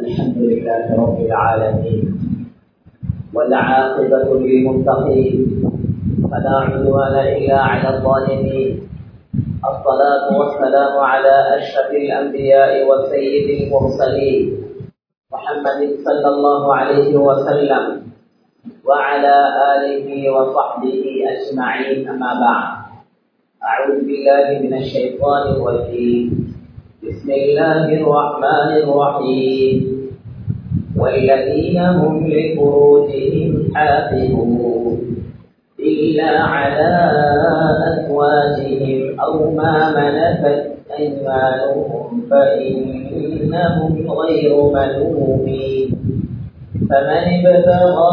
الحمد لله رب العالمين والعاقبة للمتقين فلا عدوان إلا على الظالمين الصلاة والسلام على أشرف الأنبياء وسيد المرسلين محمد صلى الله عليه وسلم وعلى آله وصحبه أجمعين أما بعد أعوذ بالله من الشيطان الرجيم بسم الله الرحمن الرحيم والذين هم لفروجهم حافظون إلا على أزواجهم أو ما ملكت أيمانهم فإنهم غير ملومين فمن ابتغى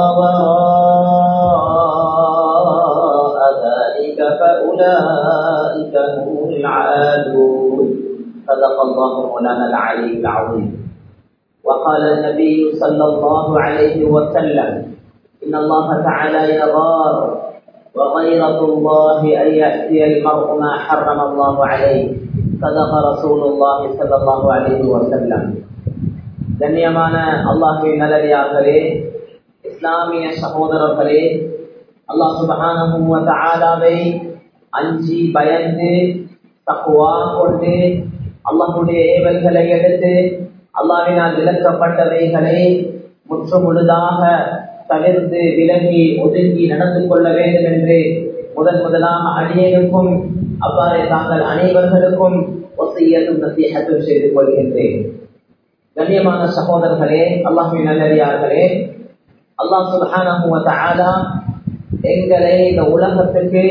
وراء ذلك فأولئك هم العادون صدق الله مولانا العلي العظيم وقال النبي صلى الله عليه وسلم إن الله تعالى يغار وغيرة الله أن يأتي المرء ما حرم الله عليه صدق رسول الله صلى الله عليه وسلم கண்ணியமான அல்லாஹுவின் நல்லடியார்களே இஸ்லாமிய சகோதரர்களே அல்லாஹ் சுபகானவை அஞ்சி பயந்து தக்குவா கொண்டு அல்லாஹுடைய ஏவல்களை எடுத்து அல்லாவினால் விளக்கப்பட்டவைகளை முற்று முழுதாக தவிர்த்து விலகி ஒதுங்கி நடந்து கொள்ள வேண்டும் என்று முதன் முதலாக அடியனுக்கும் அவ்வாறே தாங்கள் அனைவர்களுக்கும் ஒசையதும் நசீகத்தும் செய்து கொள்கின்றேன் கண்ணியமான சகோதரர்களே அல்லாஹின் நல்லடியார்களே அல்லாஹ் சுல்ஹானா எங்களை இந்த உலகத்துக்கு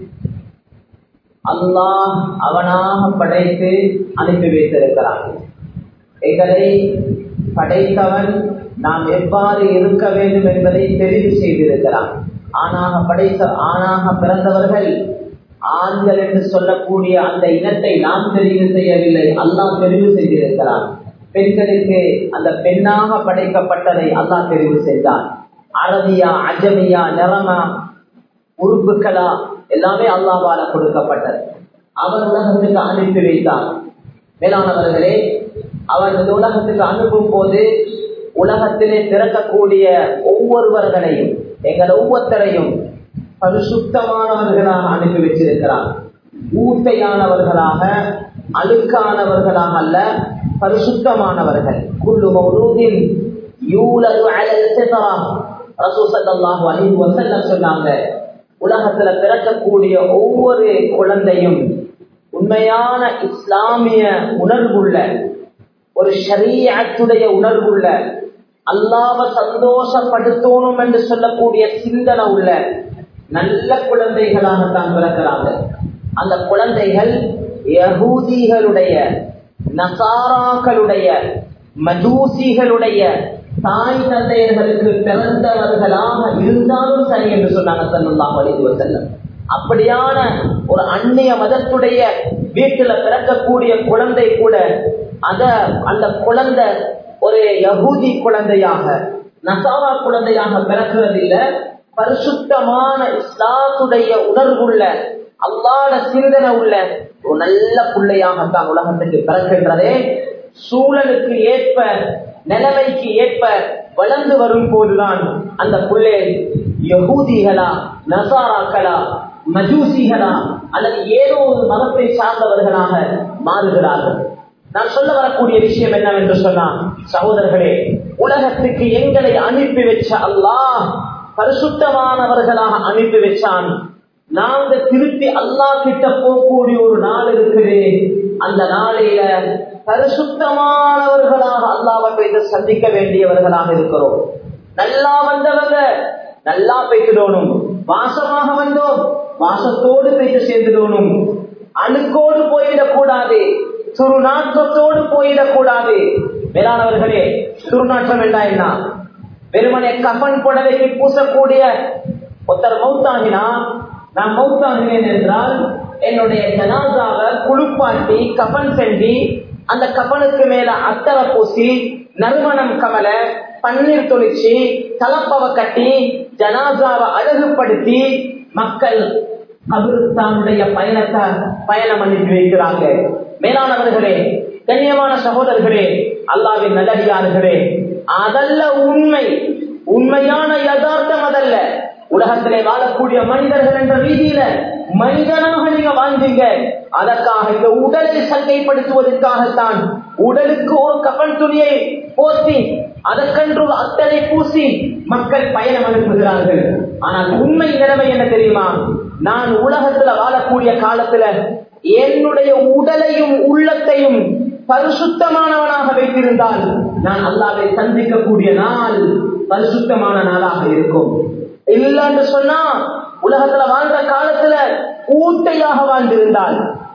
அல்லாஹ் அவனாக படைத்து அனுப்பி வைத்திருக்கிறான் எங்களை படைத்தவன் நாம் எவ்வாறு இருக்க வேண்டும் என்பதை தெரிவு செய்திருக்கிறான் ஆணாக படைத்த ஆணாக பிறந்தவர்கள் ஆண்கள் என்று சொல்லக்கூடிய அந்த இனத்தை நாம் தெரிவு செய்யவில்லை அல்லாஹ் தெரிவு செய்திருக்கிறான் பெண்களுக்கு அந்த பெண்ணாக படைக்கப்பட்டதை அல்லாஹ் தெரிவு செய்தார் அரபியா அஜமியா நிறமா உறுப்புகளா எல்லாமே அல்லாவால கொடுக்கப்பட்டது அவர் உலகத்துக்கு அனுப்பி வைத்தார் மேலானவர்களே அவர் இந்த உலகத்துக்கு அனுப்பும் போது உலகத்திலே பிறக்கக்கூடிய ஒவ்வொருவர்களையும் எங்கள் ஒவ்வொருத்தரையும் பரிசுத்தமானவர்களாக அனுப்பி வச்சிருக்கிறார் ஊட்டையானவர்களாக அழுக்கானவர்களாக அல்ல பரிசுத்தமானவர்கள் குள்ளு மௌலூதின் யூலது அலல் சிதரா ரசூசல்லாஹு அலைஹி வஸல்லம் சொன்னாங்க உலகத்துல பிறக்கக்கூடிய ஒவ்வொரு குழந்தையும் உண்மையான இஸ்லாமிய உணர்வுள்ள ஒரு ஷரீஅத்துடைய உணர்வுள்ள அல்லாவ சந்தோஷப்படுத்தணும் என்று சொல்லக்கூடிய சிந்தனை உள்ள நல்ல குழந்தைகளாகத்தான் பிறக்கிறாங்க அந்த குழந்தைகள் யகூதிகளுடைய நசாராக்களுடைய மஜூசிகளுடைய தாய் தந்தையர்களுக்கு பிறந்தவர்களாக இருந்தாலும் சரி என்று சொன்னாங்க சல்லாஹ் அலிது செல்லம் அப்படியான ஒரு அந்நிய மதத்துடைய வீட்டுல பிறக்கக்கூடிய குழந்தை கூட அத அந்த குழந்தை ஒரு யகூதி குழந்தையாக நசாரா குழந்தையாக பிறக்கிறது இல்ல பரிசுத்தமான இஸ்லாத்துடைய உணர்வுள்ள அல்லாத சிந்தனை உள்ள ஒரு நல்ல பிள்ளையாகத்தான் உலகத்துக்கு பிறக்கின்றதே சூழலுக்கு ஏற்ப நிலைமைக்கு ஏற்ப வளர்ந்து வரும் போதுதான் அந்த பிள்ளை யகூதிகளா நசாராக்களா மஜூசிகளா அல்லது ஏதோ ஒரு மதத்தை சார்ந்தவர்களாக மாறுகிறார்கள் நான் சொல்ல வரக்கூடிய விஷயம் என்னவென்று சொன்னா சகோதரர்களே உலகத்துக்கு எங்களை அனுப்பி வச்ச அல்லாஹ் பரிசுத்தமானவர்களாக அனுப்பி வச்சான் நாங்க திருப்பி அல்லாஹ் கிட்ட போகக்கூடிய ஒரு நாள் இருக்குது அந்த நாளையில பரிசுத்தமானவர்களாக அல்லாவை போயிட்டு சந்திக்க வேண்டியவர்களாக இருக்கிறோம் நல்லா வந்தவங்க நல்லா போய்த்துடணும் வாசமாக வந்தோம் வாசத்தோடு போயிட்டு சேர்ந்துடணும் அணுக்கோடு போயிடக் கூடாது துருநாற்றத்தோடு போயிடக் கூடாது மேலானவர்களே துருநாற்றம் என்றா என்ன வெறுமனே கபன் புடவைக்கு பூசக்கூடிய ஒருத்தர் மௌத்தாகினா நான் மௌத்தாகினேன் என்றால் என்னுடைய ஜனாதாவை குளிப்பாட்டி கபன் செஞ்சு அந்த கபனுக்கு மேல அத்தரை பூசி நறுமணம் கமல பன்னீர் தொளிச்சு கலப்பவ கட்டி ஜனாசாவை அழகுபடுத்தி மக்கள் கபிரிஸ்தானுடைய பயணத்தை பயணம் அனுப்பி வைக்கிறாங்க மேலானவர்களே கண்ணியமான சகோதரர்களே அல்லாவின் நல்லடியார்களே அதல்ல உண்மை உண்மையான யதார்த்தம் அதல்ல உலகத்திலே வாழக்கூடிய மனிதர்கள் என்ற ரீதியில மனிதனாக நீங்க வாழ்ந்தீங்க அதற்காக இந்த உடலை சங்கைப்படுத்துவதற்காகத்தான் உடலுக்கு ஒரு கப்பல் துணியை போத்தி அதற்கென்று அத்தனை பூசி மக்கள் பயணம் அனுப்புகிறார்கள் ஆனால் உண்மை நிலைமை என்ன தெரியுமா நான் உலகத்துல வாழக்கூடிய காலத்துல என்னுடைய உடலையும் உள்ளத்தையும் பரிசுத்தமானவனாக வைத்திருந்தால் நான் அல்லாவை சந்திக்கக்கூடிய நாள் பரிசுத்தமான நாளாக இருக்கும் இல்லைன்னு சொன்னா உலகத்துல வாழ்ந்த காலத்துல ஊட்டையாக வாழ்ந்திருந்தால்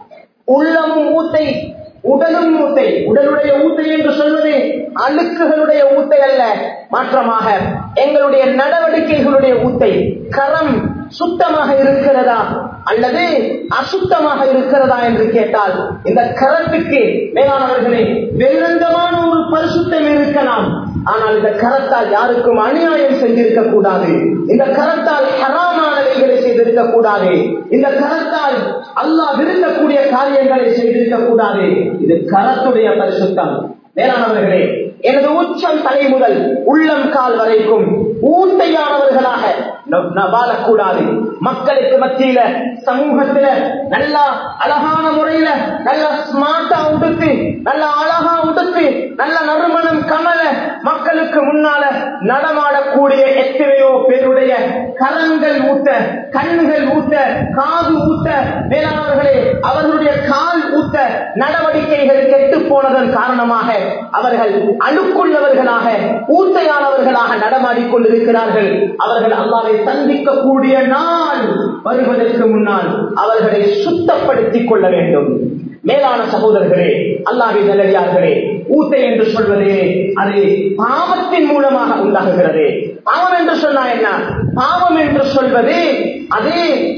உள்ளமும் ஊத்தை உடலும் ஊத்தை உடலுடைய ஊத்தை என்று சொல்வது அழுக்குகளுடைய ஊத்தை அல்ல மாற்றமாக எங்களுடைய நடவடிக்கைகளுடைய ஊத்தை கரம் சுத்தமாக இருக்கிறதா அல்லது அசுத்தமாக இருக்கிறதா என்று கேட்டால் இந்த கரத்துக்கு மேலானவர்களே வெள்ளந்தமான ஒரு பரிசுத்தம் இருக்கலாம் ஆனால் இந்த கரத்தால் யாருக்கும் அநியாயம் செஞ்சிருக்க கூடாது இந்த கரத்தால் ஹராமானவைகளை செய்திருக்க கூடாது இந்த கரத்தால் அல்லாஹ் விரும்பக்கூடிய காரியங்களை செய்திருக்க கூடாது இது கரத்துடைய பரிசுத்தம் மேலானவர்களே எனது உச்சம் தலை முதல் உள்ளம் கால் வரைக்கும் ஊட்டையானவர்களாக வாழக்கூடாது மக்களுக்கு மத்தியில சமூகத்துல நல்லா அழகான முறையில நல்லா ஸ்மார்ட்டா உடுத்து நல்லா அழகா உடுத்து நல்ல நறுமணம் கமல மக்களுக்கு முன்னால நடமாடக்கூடிய எத்தனையோ பேருடைய கரங்கள் ஊத்த கண்ணுகள் ஊத்த காது ஊத்த மேலானவர்களே அவர்களுடைய கால் ஊத்த நடவடிக்கைகள் கெட்டு போனதன் காரணமாக அவர்கள் அணுக்குள்ளவர்களாக ஊத்தையானவர்களாக நடமாடிக் கொண்டிருக்கிறார்கள் அவர்கள் அல்லாவை சந்திக்கக்கூடிய நாள் வருவதற்கு முன்னால் அவர்களை சுத்தப்படுத்திக் கொள்ள வேண்டும் மேலான சகோதரர்களே அல்லாவின் நல்லடியார்களே ஊத்தை என்று சொல்வது அது பாவத்தின் மூலமாக உண்டாகுகிறது பாவம் என்று சொன்னா என்ன பாவம் என்று சொல்வது அது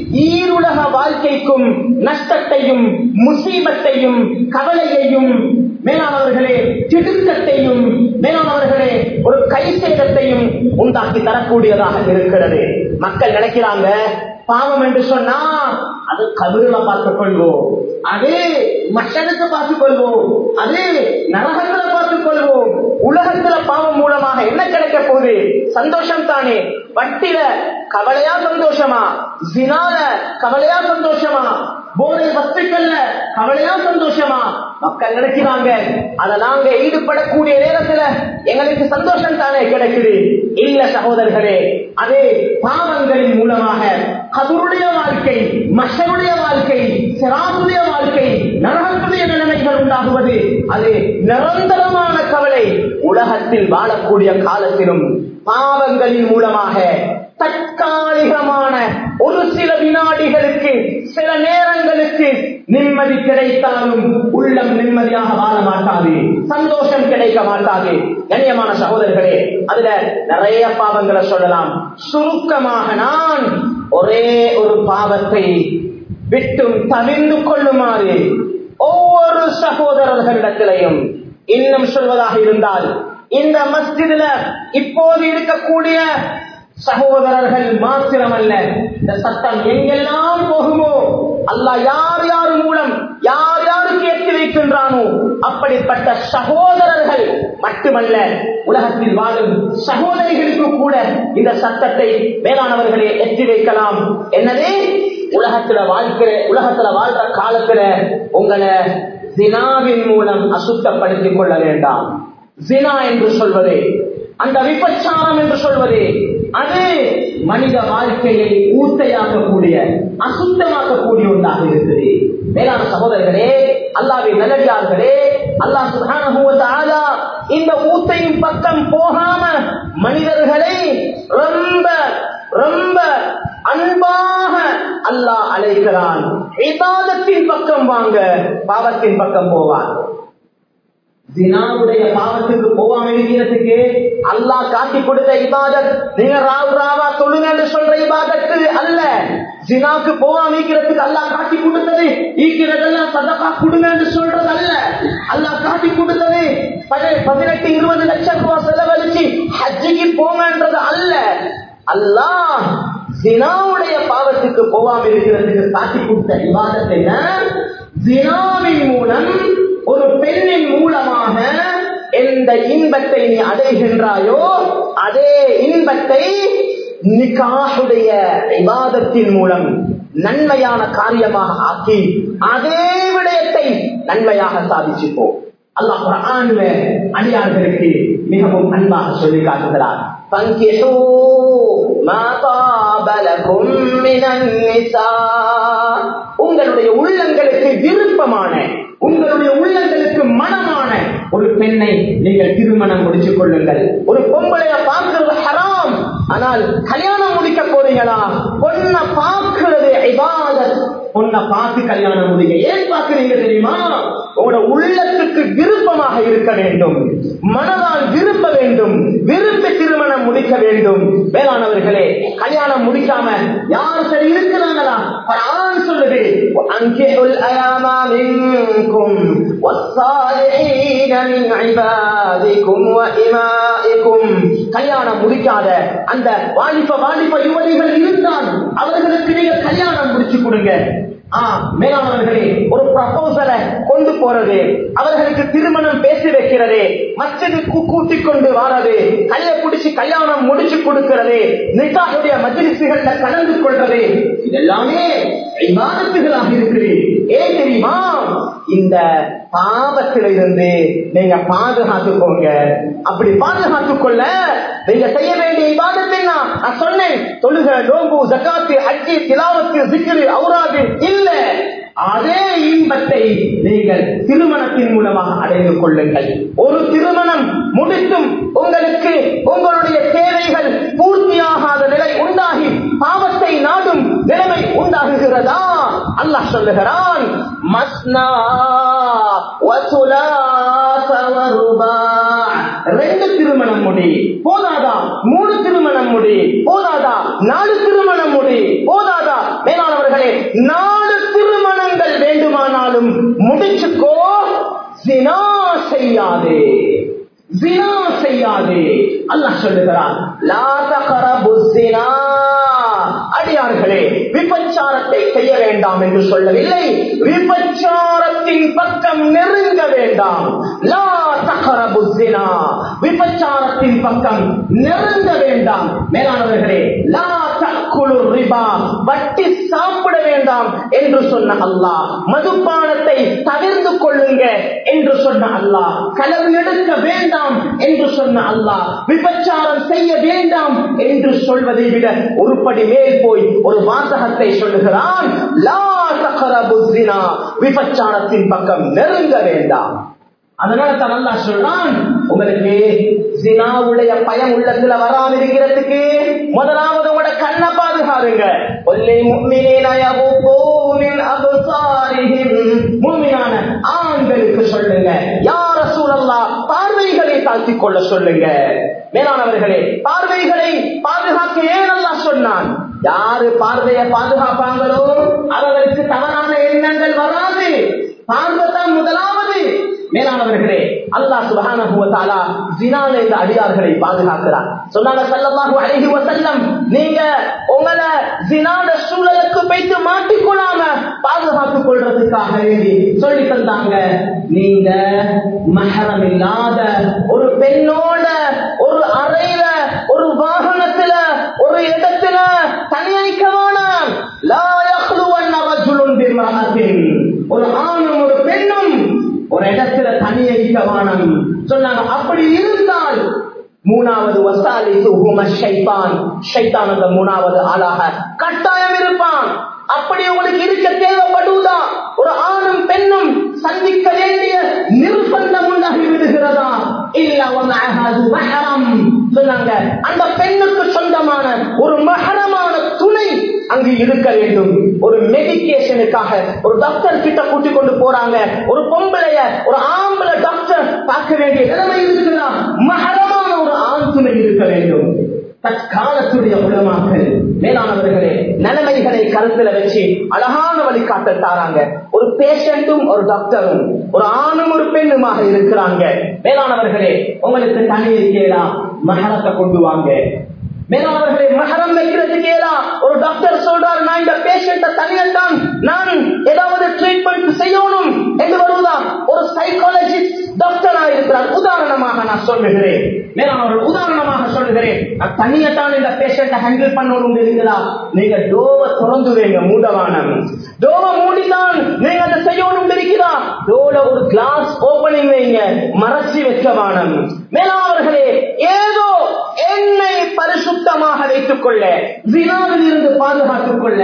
ஈருலக வாழ்க்கைக்கும் நஷ்டத்தையும் முசீபத்தையும் கவலையையும் மேலானவர்களே திடுக்கத்தையும் மேலானவர்களே ஒரு கை சேதத்தையும் உண்டாக்கி தரக்கூடியதாக இருக்கிறது மக்கள் நினைக்கிறாங்க பாவம் என்று சொன்னா அது கபிரில பார்த்துக் கொள்வோம் அது மஷனுக்கு பார்த்துக் கொள்வோம் அது நரகத்துல பார்த்துக் கொள்வோம் உலகத்துல பாவம் மூலமாக என்ன கிடைக்க போகுது சந்தோஷம் தானே வட்டில கவலையா சந்தோஷமா ஜினால கவலையா சந்தோஷமா போதை வஸ்துக்கள்ல கவலையா சந்தோஷமா மக்கள் நினைக்கிறாங்க அத நாங்க ஈடுபடக்கூடிய நேரத்துல எங்களுக்கு சந்தோஷம் தானே கிடைக்குது இல்ல சகோதரர்களே அதே பாவங்களின் மூலமாக கபருடைய வாழ்க்கை மஷருடைய வாழ்க்கை சிராசுடைய வாழ்க்கை நரகத்துடைய நிலைமைகள் உண்டாகுவது அது நிரந்தரமான கவலை உலகத்தில் வாழக்கூடிய காலத்திலும் பாவங்களின் மூலமாக தற்காலிகமான ஒரு சில வினாடிகளுக்கு சில நேரங்களுக்கு நிம்மதி கிடைத்தாலும் உள்ளம் நிம்மதியாக வாழ மாட்டாது சந்தோஷம் கிடைக்க மாட்டாது கண்ணியமான சகோதரர்களே அதுல நிறைய பாவங்களை சொல்லலாம் சுருக்கமாக நான் ஒரே ஒரு பாவத்தை விட்டும் தவிர்ந்து கொள்ளுமாறு ஒவ்வொரு சகோதரர்களிடத்திலையும் இன்னும் சொல்வதாக இருந்தால் இந்த மஸ்ஜிதுல இப்போது இருக்கக்கூடிய சகோதரர்கள் மாத்திரமல்ல இந்த சட்டம் எங்கெல்லாம் போகுமோ அல்ல யார் யார் மூலம் யார் யாருக்கு ஏற்றி வைக்கின்றானோ அப்படிப்பட்ட சகோதரர்கள் மட்டுமல்ல உலகத்தில் வாழும் சகோதரிகளுக்கு கூட இந்த சட்டத்தை மேலானவர்களே எத்தி வைக்கலாம் என்னதே உலகத்துல வாழ்க்கை உலகத்துல வாழ்ற காலத்துல உங்களை ஜினாவின் மூலம் அசுத்தப்படுத்திக் கொள்ள வேண்டாம் ஜினா என்று சொல்வது அந்த விபச்சாரம் என்று சொல்வது அது மனித வாழ்க்கையை ஊத்தையாக்கக்கூடிய அசுத்தமாக்கக்கூடிய ஒன்றாக இருக்குது மேலான சகோதரர்களே அல்லாவின் நல்லடியார்களே அல்லாஹ் சுகான இந்த ஊத்தையும் பக்கம் போகாம மனிதர்களை ரொம்ப ரொம்ப அன்பாக அல்லாஹ் அழைக்கிறான் இபாதத்தின் பக்கம் வாங்க பாவத்தின் பக்கம் போவான் தினாவுடைய பாவத்துக்கு போவாம இருக்கிறதுக்கு அல்லாஹ் காட்டி கொடுத்த இபாதத் நீங்க ராவ் ராவா சொல்லுங்க சொல்ற இபாதத்து அல்ல ஜினாக்கு போவாம இருக்கிறதுக்கு அல்லாஹ் காட்டி கொடுத்தது ஈக்கிறதெல்லாம் சதக்கா கொடுங்கன்னு சொல்றது அல்ல அல்லாஹ் காட்டி கொடுத்தது பதினெட்டு இருபது லட்சம் ரூபாய் செலவழிச்சு ஹஜ்ஜிக்கு போங்கன்றது அல்ல அல்லாஹ் ஜினாவுடைய பாவத்துக்கு போவாம இருக்கிறதுக்கு காட்டி கொடுத்த விவாதத்தை ஜினாவின் மூலம் ஒரு பெண்ணின் மூலமாக எந்த இன்பத்தை நீ அடைகின்றாயோ அதே இன்பத்தை நிக்காஹுடைய விவாதத்தின் மூலம் நன்மையான காரியமாக ஆக்கி அதே விடயத்தை நன்மையாக சாதிச்சுப்போம் அல்லாஹ் குர்ஆன்ல அடியார்களுக்கு மிகவும் அன்பாக சொல்லி காட்டுகிறார் உங்களுடைய உள்ளங்களுக்கு விருப்பமான உங்களுடைய உள்ளங்களுக்கு மனமான ஒரு பெண்ணை நீங்கள் திருமணம் முடிச்சுக் கொள்ளுங்கள் ஒரு பொம்பளைய பார்க்கிறது ஹராம் ஆனால் கல்யாணம் முடிக்க போறீங்களா பொண்ணை பார்க்கிறது இபாதத் பொண்ணை பார்த்து கல்யாணம் முடிங்க ஏன் பார்க்கிறீங்க தெரியுமா உங்களோட உள்ளத்துக்கு விருப்பமாக இருக்க வேண்டும் மனதால் விருப்ப வேண்டும் விருப்ப திருமணம் முடிக்க வேண்டும் வேளாணவர்களே கல்யாணம் முடிக்காம யார் சரி இருக்கிறாங்களா ஆண் சொல்லுது அங்கிஹுல் அயாமா மின்கும் والصالحين من عبادكم وإمائكم கல்யாணம் முடிக்காத அந்த வாலிப வாலிப யுவதிகள் இருந்தால் அவர்களுக்கு நீங்க கல்யாணம் முடிச்சு கொடுங்க மேலானவர்களே ஒரு ப்ரப்போசலை கொண்டு போறது அவர்களுக்கு திருமணம் பேசி வைக்கிறது மச்சதுக்கு கூட்டிக் கொண்டு வாரது கைய பிடிச்சி கல்யாணம் முடிச்சு கொடுக்கிறது நிக்காவுடைய மஜிலிசுகள்ல கலந்து கொள்றது இதெல்லாமே விவாதத்துகளாக இருக்குது ஏன் தெரியுமா இந்த பாவத்தில இருந்து நீங்க பாதுகாத்துக்கோங்க அப்படி பாதுகாத்துக் கொள்ள நீங்க செய்ய வேண்டிய விவாதத்தை நான் சொன்னேன் தொழுக நோம்பு ஜக்காத்து அஜி திலாவத்து சிக்கிரு அவுராது இல்ல அதே இன்பத்தை நீங்கள் திருமணத்தின் மூலமாக அடைந்து கொள்ளுங்கள் ஒரு திருமணம் முடித்தும் உங்களுக்கு உங்களுடைய தேவைகள் பூர்த்தியாகாத நிலை உண்டாகி பாவத்தை நாடும் நிலைமை உண்டாகுகிறதா அல்லாஹ் சொல்லுகிறான் மஸ்னா ரெண்டு திருமணம் முடி போதாதா மூணு திருமணம் முடி போதாதா நாலு திருமணம் முடி போதாதா மேலானவர்களே நாலு திருமணங்கள் வேண்டுமானாலும் முடிச்சுக்கோ சினா செய்யாதே ஜினா செய்யாதே அல்லாஹ் சொல்லுகிறான் லா தகரபு ஜினா அடியார்களே விபச்சாரத்தை செய்ய வேண்டாம் என்று சொல்லவில்லை விபச்சாரத்தின் பக்கம் நெருங்க வேண்டாம் லா தகரபு ஜினா விபச்சாரத்தின் பக்கம் நெருங்க வேண்டாம் மேலானவர்களே லா தக்குழு ரிபா வட்டி சாப்பிட வேண்டாம் என்று சொன்ன அல்லாஹ் மதுபானத்தை தவிர்த்து கொள்ளுங்க என்று சொன்ன அல்லாஹ் களவு எடுக்க வேண்டாம் என்று சொன்ன அல்லாஹ் விபச்சாரம் செய்ய வேண்டாம் என்று சொல்வதை விட ஒருபடி மேல் போய் ஒரு வாசகத்தை சொல்லுகிறான் லா தகரபு ஜினா விபச்சாரத்தின் பக்கம் நெருங்க வேண்டாம் அதனால தான் அல்லா சொல்றான் உங்களுக்கு ஜினாவுடைய பயம் உள்ளத்துல வராம இருக்கிறதுக்கு முதலாவது உங்களோட கண்ணை பாதுகாருங்க ஒல்லை முழுமையான ஆண்களுக்கு சொல்லுங்க யார சூழல்லா பார்வைகளை தாழ்த்திக் கொள்ள சொல்லுங்க மேலானவர்களே பார்வைகளை பாதுகாக்க ஏன் அல்லா சொன்னான் யாரு பார்வையை பாதுகாப்பாங்களோ அவர்களுக்கு தவறான எண்ணங்கள் வராது பார்வை தான் முதலாவது மேலானவர்களே அல்லாஹ் சுபஹானஹுவத்தாலா ஜினால இந்த அடியார்களை பாதுகாக்கிறார் சொன்னாங்க ஸல்லல்லாஹு அலைஹி வஸல்லம் நீங்க உங்களை ஜினாட சூழலுக்கு போயிட்டு மாட்டிக்கொள்ளாம பாதுகாத்துக் கொள்றதுக்காக வேண்டி சொல்லி தந்தாங்க நீங்க மஹரம் இல்லாத ஒரு பெண்ணோட ஒரு அறையில ஒரு வாகனத்துல ஒரு இடத்துல தனியைக்க வேணாம் லா யஹ்லுவன்ன ரஜுலுன் பிம்ரஅத்தின் ஒரு ஆணும் ஒரு பெண்ணும் ஒரு இடத்துல தனியை கவனம் சொன்னாங்க அப்படி இருந்தால் மூணாவது வசாலி ஷைத்தான் ஷைத்தான் அந்த மூணாவது ஆளாக கட்டாயம் இருப்பான் அப்படி உங்களுக்கு இருக்க தேவைப்படுவதா ஒரு ஆணும் பெண்ணும் சந்திக்க வேண்டிய நிர்பந்தம் உண்டாகி விடுகிறதா இல்ல மஹரம் சொன்னாங்க அந்த பெண்ணுக்கு சொந்தமான ஒரு மகரமான துணை அங்கு இருக்க வேண்டும் ஒரு மெடிக்கேஷனுக்காக ஒரு டாக்டர் கிட்ட கூட்டிக் கொண்டு போறாங்க ஒரு பொம்பளைய ஒரு ஆம்பளை டாக்டர் பார்க்க வேண்டிய நிலைமை இருக்குதா மகரமான ஒரு ஆண் துணை இருக்க வேண்டும் தற்காலத்துடைய உலமாக்கள் மேலானவர்களே நிலைமைகளை கருத்துல வச்சு அழகான வழிகாட்ட தாராங்க ஒரு பேஷண்டும் ஒரு டாக்டரும் ஒரு ஆணும் ஒரு பெண்ணுமாக இருக்கிறாங்க மேலானவர்களே உங்களுக்கு தனி இருக்கலாம் மகரத்தை கொண்டு வாங்க மேலாளர்களை மகரம் வைக்கிறதுக்கு ஏதா ஒரு டாக்டர் சொல்றாரு நான் இந்த பேஷண்ட தனியத்தான் நான் ஏதாவது ட்ரீட்மெண்ட் செய்யணும் என்று வருவதா ஒரு சைக்காலஜிஸ்ட் டாக்டரா இருக்கிறார் உதாரணமாக நான் சொல்லுகிறேன் மேலாளர்கள் உதாரணமாக சொல்லுகிறேன் நான் தனியத்தான் இந்த பேஷண்ட ஹேண்டில் பண்ணணும் இருக்கிறா நீங்க டோவ திறந்து வைங்க மூடவானம் டோவ மூடிதான் நீங்க அதை செய்யணும் இருக்கிறா டோல ஒரு கிளாஸ் ஓபனிங் வைங்க மறைச்சி வைக்க வானம் மேலாளர்களே ஏதோ என்னை பரிசுத்தமாக வைத்துக் கொள்ள வினாவில் இருந்து பாதுகாத்துக் கொள்ள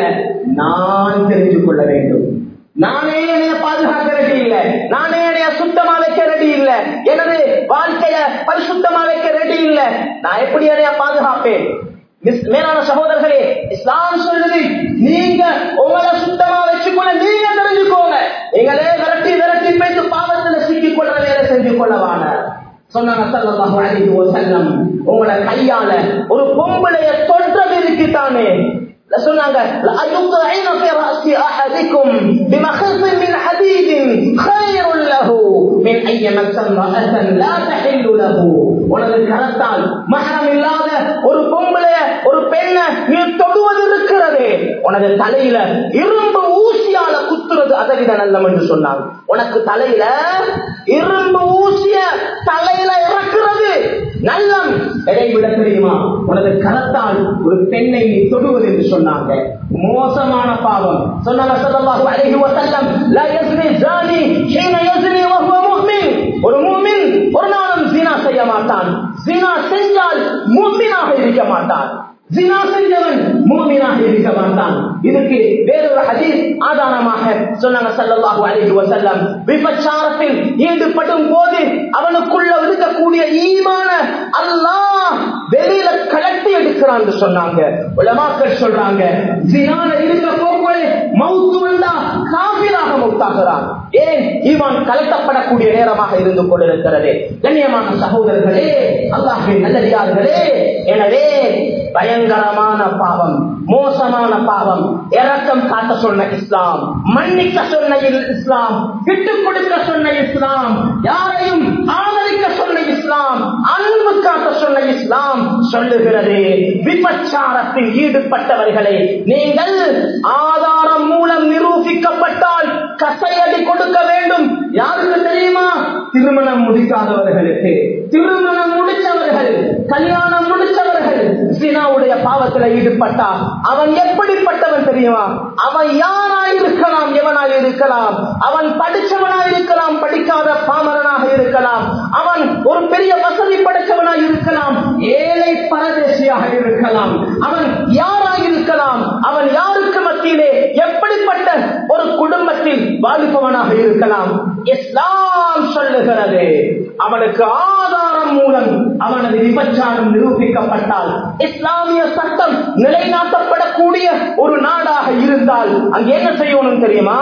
நான் தெரிந்து கொள்ள வேண்டும் நானே என்னைய பாதுகாக்க ரெடி இல்ல நானே என்னைய சுத்தமா வைக்க ரெடி இல்ல எனது வாழ்க்கைய பரிசுத்தமா வைக்க ரெடி இல்ல நான் எப்படி என்னைய பாதுகாப்பேன் மிஸ்- மேலான சகோதரர்களே இஸ்லாம் சொல்லுது நீங்க உங்களை சுத்தமா வச்சுக்கொள்ள நீங்க தெரிஞ்சுக்கோங்க எங்களே விரட்டி விரட்டி போயிட்டு பாவத்துல சிக்கிக் கொள்ள வேலை செஞ்சு கொள்ளவான சொன்னாங்க ஸல்லல்லாஹு அலைஹி வஸல்லம் உங்களோட கையால ஒரு பொம்பளைய தொற்றது இருக்குதானே சொன்னாங்க لأيطعن في رأس أحدكم بمخص من حديد خير له من أن يمس امرأة لا تحل له உனது கரத்தால் மகரம் இல்லாத ஒரு பொம்பளைய ஒரு பெண்ண நீ தொடுவது இருக்கிறது உனது தலையில இரும்பு ஊசியால குத்துறது அதை விட நல்லம் என்று சொன்னாங்க உனக்கு தலையில இரும்பு ஊசிய தலையில இறக்குறது நல்லம் எதை விட தெரியுமா உனது கரத்தால் ஒரு பெண்ணை நீ தொடுவது என்று சொன்னாங்க மோசமான பாவம் சொன்னாங்க ஸல்லல்லாஹு அலைஹி வஸல்லம் லா யஸ்னி ஜானி ஹீன யஸ்னி வஹுவ முஃமின் ஒரு முஃமின் ஒரு நாளும் ஜினா செய்ய மாட்டான் ஜினா செஞ்சால் முஃமினாக இருக்க மாட்டான் ஜினா செஞ்சவன் மூமினாக இருக்க மாட்டான் இதுக்கு வேறொரு ஹதீஸ் ஆதாரமாக சொன்னாங்க ஸல்லல்லாஹு அலைஹி வஸல்லம் விபச்சாரத்தில் ஈடுபடும் போது அவனுக்குள்ள இருக்கக்கூடிய ஈமான அல்லாஹ் வெளியில கலட்டி எடுக்கிறான் என்று சொன்னாங்க உலமாக்கள் சொல்றாங்க ஜினால இருக்க போக்குவரே மௌத்து வந்தா காபிராக மௌத்தாகிறான் ஏன் ஈமான் கலட்டப்படக்கூடிய நேரமாக இருந்து கொண்டிருக்கிறது கண்ணியமான சகோதரர்களே அல்லாஹின் நல்லடியார்களே எனவே பயங்கரமான பாவம் மோசமான பாவம் இரக்கம் காட்ட சொன்ன இஸ்லாம் மன்னிக்க சொன்ன இஸ்லாம் விட்டுக் கொடுக்க சொன்ன இஸ்லாம் யாரையும் ஆதரிக்க சொன்ன இஸ்லாம் அன்பு காட்ட சொன்ன இஸ்லாம் சொல்லுகிறது விபச்சாரத்தில் ஈடுபட்டவர்களை நீங்கள் ஆதாரம் மூலம் நிரூபிக்கப்பட்டால் கசையடி கொடுக்க வேண்டும் யாருக்கு தெரியுமா திருமணம் முடிக்காதவர்களுக்கு திருமணம் முடிச்சவர்கள் கல்யாணம் முடிச்சவர்கள் சினாவுடைய பாவத்தில் ஈடுபட்டா அவன் எப்படிப்பட்டவன் தெரியுமா அவன் யாராய் இருக்கலாம் எவனாய் இருக்கலாம் அவன் படிச்சவனாய் இருக்கலாம் படிக்காத பாமரனாக இருக்கலாம் அவன் ஒரு பெரிய வசதி படைச்சவனாய் இருக்கலாம் ஏழை பரதேசியாக இருக்கலாம் அவன் யாராய் இருக்கலாம் அவன் யாருக்கு மத்தியிலே எப்படிப்பட்ட ஒரு குடும்பத்தில் வாலிபவனாக இருக்கலாம் இஸ்லாம் சொல்லுகிறது அவனுக்கு ஆதாரம் மூலம் அவனது விபச்சாரம் நிரூபிக்கப்பட்டால் இஸ்லாமிய சட்டம் நிலைநாட்டப்படக்கூடிய ஒரு நாடாக இருந்தால் அங்க என்ன செய்யணும் தெரியுமா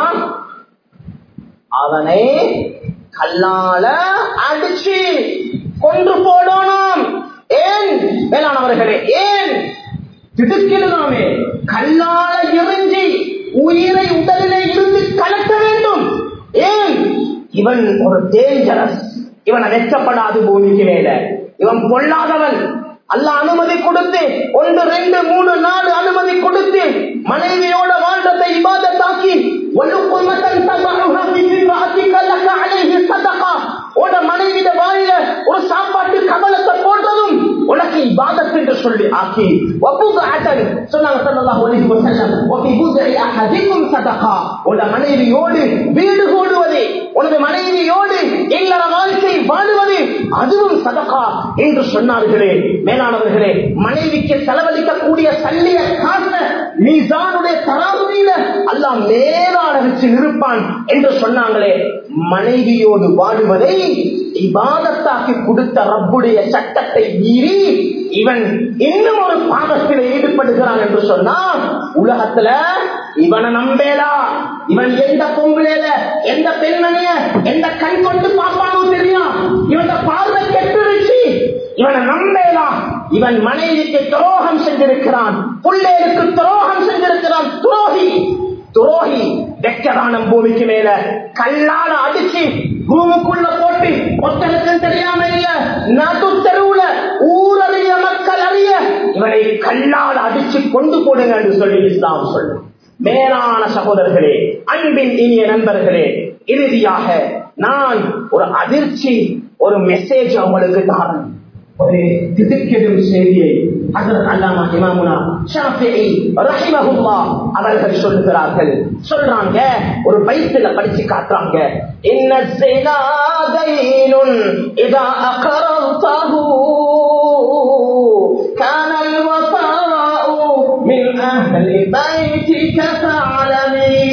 அவனை கல்லால அடிச்சு கொன்று போடணும் ஏன் மேலானவர்களே ஏன் திடுக்கிடுதாமே கல்லால எரிஞ்சி உயிரை உடலிலே இருந்து கலக்க வேண்டும் ஏன் இவன் ஒரு டேஞ்சரஸ் இவன் வெச்சப்படாது பூமிக்கு மேல இவன் பொல்லாதவன் அல்ல அனுமதி கொடுத்து ஒன்று ரெண்டு மூணு நாலு அனுமதி கொடுத்து மனைவியோட வாழ்றதை இபாதத்தாக்கி ஒழுக்குமத்தன் உட மனைவிட வாயில ஒரு சாப்பாட்டு கமலத்தை போடுறதும் உனக்கு இபாதத் என்று சொல்லி ஆக்கி ஒப்புது ஆட்டன் சொன்னாங்க ஸல்லல்லாஹு அலைஹி வஸல்லம் வஃபி புத்இ அஹதிக்கும் சதகா உட மனைவியோடு வீடு கூடுவது உனது மனைவியோடு இல்லற வாழ்க்கை வாழுவது அதுவும் சதகா என்று சொன்னார்களே மேலானவர்களே மனைவிக்கு செலவழிக்கக்கூடிய சல்லிய காச மீசானுடைய தராதுரியில அல்லாஹ் மேலான வச்சு நிற்பான் என்று சொன்னாங்களே மனைவியோடு வாடுவதை இபாதத்தாக்கி கொடுத்த ரப்புடைய சட்டத்தை மீறி இவன் இன்னும் ஒரு பாவத்தில் ஈடுபடுகிறான் என்று சொன்னா உலகத்துல இவனை நம்பேலா இவன் எந்த பொம்பளையில எந்த பெண்மணிய எந்த கண் கொண்டு பாப்பானோ தெரியும் இவன் பார்வை கெட்டுருச்சு இவனை நம்பேலாம் இவன் மனைவிக்கு துரோகம் செஞ்சிருக்கிறான் பிள்ளைகளுக்கு துரோகம் செஞ்சிருக்கிறான் துரோகி துரோகி வெக்கதானம் பூமிக்கு மேல கல்லால அடிச்சு பூமிக்குள்ள போட்டு ஒத்தனுக்கும் தெரியாம இல்ல நடு தெருவுல ஊரறிய மக்கள் அறிய இவனை கல்லால் அடிச்சு கொண்டு போடுங்க என்று சொல்லி இஸ்லாம் சொல்லு மேலான சகோதரர்களே அன்பின் இனிய நண்பர்களே இறுதியாக நான் ஒரு அதிர்ச்சி ஒரு மெசேஜ் அவங்களுக்கு தாரேன் ஒரு திடுக்கிடும் செய்தியை ஹஜரத் அல்லாமா இமாமுனா ஷாஃபிஈ ரஹிமஹுல்லாஹ் அவர்கள் சொல்லுகிறார்கள் சொல்றாங்க ஒரு பைத்துல படிச்சு காட்டுறாங்க இன்ன ஸினாதைனுன் இதா அகரல்தஹு كان الوفاء من أهل بيتك فاعلمي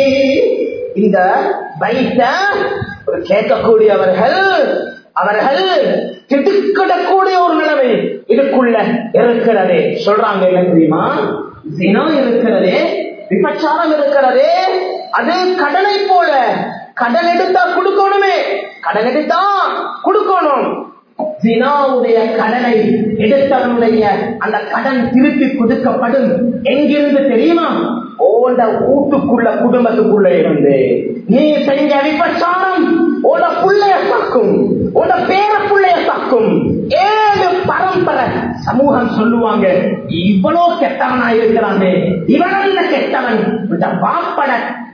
இந்த பைத்த ஒரு கேட்கக்கூடியவர்கள் அவர்கள் திடுக்கிடக்கூடிய ஒரு நிலைமை இதுக்குள்ள இருக்கிறதே சொல்றாங்க என்ன தெரியுமா தினம் இருக்கிறதே விபச்சாரம் இருக்கிறதே அது கடனை போல கடன் எடுத்தா கொடுக்கணுமே கடன் எடுத்தா கொடுக்கணும் ஜினாவுடைய கடனை எடுத்தவனுடைய அந்த கடன் திருப்பி கொடுக்கப்படும் எங்கிருந்து தெரியுமா ஓட வீட்டுக்குள்ள குடும்பத்துக்குள்ள இருந்து நீ செஞ்ச விபச்சாரம் உட புள்ளைய தாக்கும் உட பேர புள்ளைய தாக்கும் ஏழு பரம்பரை சமூகம் சொல்லுவாங்க இவ்வளவு கெட்டவனா இருக்கிறானே இவனல்ல கெட்டவன் இந்த பாப்பட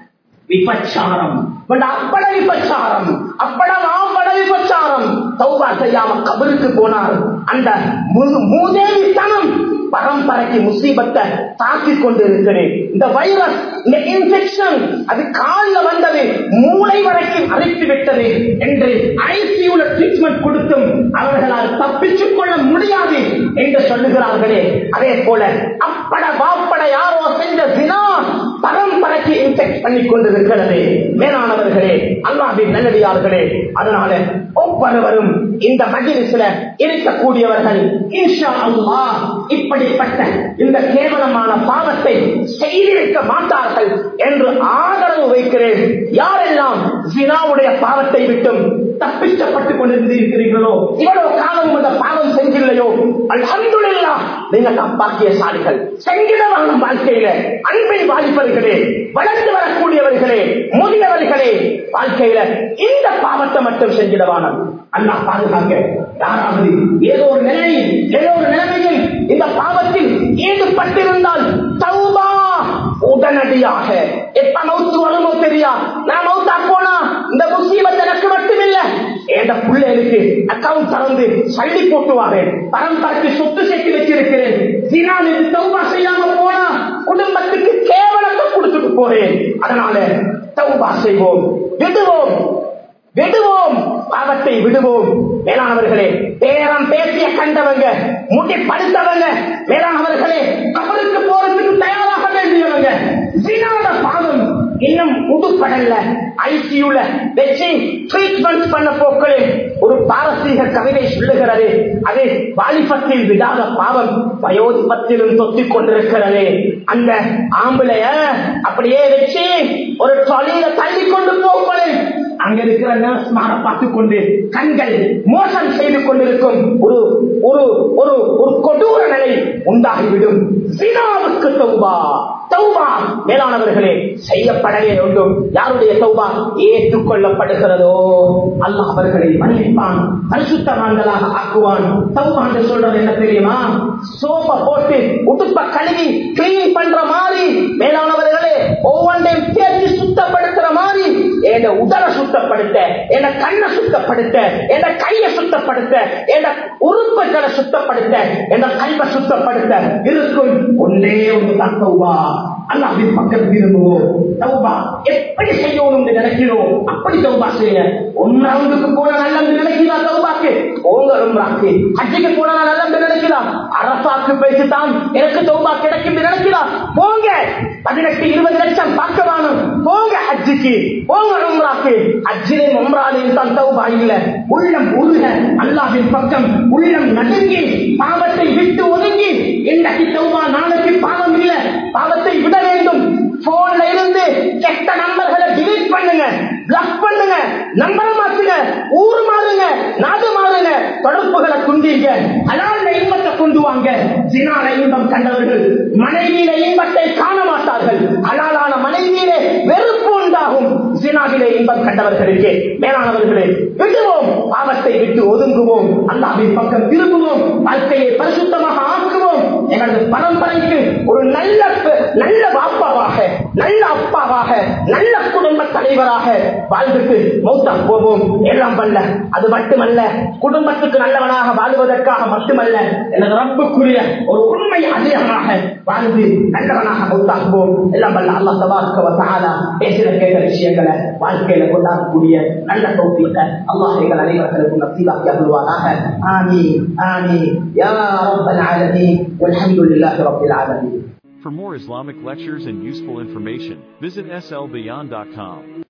விபச்சாரம் அப்பட விபச்சாரம் அப்பட மாம்பட விபச்சாரம் தௌபா செய்யாம கபருக்கு போனார் அந்த மூதேவித்தனம் பரம்பரைக்கு முசீபத்தை தாக்கி கொண்டு இருக்கிறேன் இந்த வைரஸ் இந்த இன்ஃபெக்ஷன் அது காலில் வந்தது மூளை வரைக்கும் அழைத்து விட்டது என்று ஐசியூல ட்ரீட்மெண்ட் கொடுத்தும் அவர்களால் தப்பிச்சுக் கொள்ள முடியாது என்று சொல்லுகிறார்களே அதே போல அப்பட வாப்பட யாரோ செஞ்ச தினா பரம்பரைக்கு இன்ஃபெக்ட் பண்ணி கொண்டிருக்கிறது மேலானவர்களே அல்லாவின் நல்லடியார்களே அதனால ஒவ்வொருவரும் இந்த மகிழ்ச்சியில இருக்கக்கூடியவர்கள் இன்ஷா அல்லாஹ் இப்படிப்பட்ட இந்த கேவலமான பாவத்தை செய்திருக்க மாட்டார்கள் என்று ஆதரவு வைக்கிறேன் யாரெல்லாம் ஜினாவுடைய பாவத்தை விட்டும் தப்பிச்சப்பட்டுக் கொண்டிருக்கிறீர்களோ இவ்வளவு காலம் அந்த பாவம் செஞ்சில்லையோ அல்ஹம்துலில்லா நீங்க தான் பாக்கியசாலிகள் செங்கிடமான வாழ்க்கையில அன்பின் வாலிபர்களே வளர்ந்து வரக்கூடியவர்களே முதியவர்களே வாழ்க்கையில இந்த பாவத்தை மட்டும் செஞ்சிடவானம் அண்ணா பாதுகாக்க யாராவது ஏதோ ஒரு நிலையில் ஏதோ ஒரு நிலைமையில் இந்த பாவத்தில் ஈடுபட்டிருந்தால் தௌபா உடனடியாக எப்ப மவுத்து வருமோ தெரியா நான் மவுத்தா போனா இந்த முசீபத் எனக்கு மட்டுமில்ல என் பிள்ளைகளுக்கு அக்கவுண்ட் திறந்து சல்லி போட்டுவாரு பரம்பரைக்கு சொத்து சேர்த்து வச்சிருக்கிறேன் ஜினாலுக்கு தௌபா செய்யாம போனா குடும்பத்துக்கு கேவலத்தை கொடுத்துட்டு போறேன் அதனால தௌபா செய்வோம் விடுவோம் விடுவோம் பாவத்தை விடுவோம் மேலானவர்களே பேரம் பேசிய கண்டவங்க முடி படுத்தவங்க மேலானவர்களே கபலுக்கு போறதுக்கு தயாராக வேண்டியவங்க ஜினாத பாவம் இன்னும் உடுப்படல ஐசியூல வச்சு ட்ரீட்மெண்ட் பண்ண போக்களில் ஒரு பாரசீக கவிதை சொல்லுகிறது அது வாலிபத்தில் விடாத பாவம் வயோதிபத்திலும் தொத்திக் கொண்டிருக்கிறது அந்த ஆம்பளைய அப்படியே வச்சு ஒரு தொழில தள்ளி கொண்டு போக்களில் அங்க இருக்கிற நர்ஸ் மாற பார்த்து கொண்டு கண்கள் மோசம் செய்து கொண்டிருக்கும் ஒரு ஒரு ஒரு ஒரு கொடூர நிலை உண்டாகிவிடும் சினாவுக்கு தௌபா தௌபா மேலானவர்களே செய்யப்படவே வேண்டும் யாருடைய தௌபா ஏற்றுக்கொள்ளப்படுகிறதோ அல்லாஹ் அவர்களை மன்னிப்பான் பரிசுத்தவான்களாக ஆக்குவான் தௌபா என்று சொல்றது என்ன தெரியுமா சோப்ப போட்டு உடுப்ப கழுவி கிளீன் பண்ற மாதிரி மேலானவர்களே ஒவ்வொன்றையும் தேர்ச்சி சுத்தப்படுத்துற மாதிரி என் உடலை சுத்தப்படுத்த என் கண்ணை சுத்தப்படுத்த என் கையை சுத்தப்படுத்த என் உறுப்புகளை சுத்தப்படுத்த என் கல்வை சுத்தப்படுத்த இருக்கும் ஒன்றே ஒன்று தான் தௌபா அல்லாவின் பக்கம் திரும்புவோம் தௌபா எப்படி செய்யணும் நினைக்கிறோம் அப்படி தௌபா செய்ய ஒன்றாவதுக்கு போன நல்லது நினைக்கிறா தௌபாக்கு உங்க உம்ராக்கு ஹஜ்ஜுக்கு போன நல்லது நினைக்கிறா அரசாக்கு பேசித்தான் எனக்கு தௌபா கிடைக்கும் நினைக்கிறா போங்க பதினெட்டு இருபது லட்சம் பார்க்க வேணும் போங்க ஹஜ்ஜுக்கு போங்க உம்ராக்கு ஹஜ்ஜிலே உம்ராலையும் தான் தௌபா இல்ல உள்ளம் உருக அல்லாவின் பக்கம் உள்ளம் நடுங்கி பாவத்தை விட்டு ஒதுங்கி இன்றைக்கு தௌபா நாளைக்கு பாவம் இல்ல பாவத்தை விட வேண்டும் போன்ல இருந்து கெட்ட நம்பர்களை டிலீட் பண்ணுங்க பிளாக் பண்ணுங்க நம்பரை மாத்துங்க ஊர் மாறுங்க நாடு மாறுங்க தொடர்புகளை குண்டீங்க அலால இன்பத்தை கொண்டு வாங்க ஜினால இன்பம் கண்டவர்கள் மனைவியில இன்பத்தை காண மாட்டார்கள் அலாலான மனைவியிலே வெறுப்பு உண்டாகும் ஜினாவிலே இன்பம் கண்டவர்களுக்கு மேலானவர்களே விடுவோம் பாவத்தை விட்டு ஒதுங்குவோம் அல்லாவின் பக்கம் திரும்புவோம் வாழ்க்கையை பரிசுத்தமாக ஆக்குவோம் எங்களது பரம்பரை தலைவராக நல்ல குடும்ப தலைவராக வாழ்ந்துட்டு மௌத்தா போவோம் எல்லாம் வல்ல அது மட்டுமல்ல குடும்பத்துக்கு நல்லவனாக வாழ்வதற்காக மட்டுமல்ல எனது ரப்புக்குரிய ஒரு உண்மை அதிகமாக வாழ்ந்து நல்லவனாக மௌத்தாக்குவோம் எல்லாம் வல்ல அல்லா தபார்க்க வசாலா பேசின கேட்ட விஷயங்களை வாழ்க்கையில கொண்டாடக்கூடிய நல்ல தோப்பியத்தை அல்லாஹ் எங்கள் அனைவர்களுக்கும் நசீவாக்கி அருள்வாராக ஆமி ஆமி யா ரப்பல் ஆலமீன் வல்ஹம்துலில்லாஹி ரப்பில் ஆலமீன் For more Islamic lectures and useful information, visit slbeyond.com.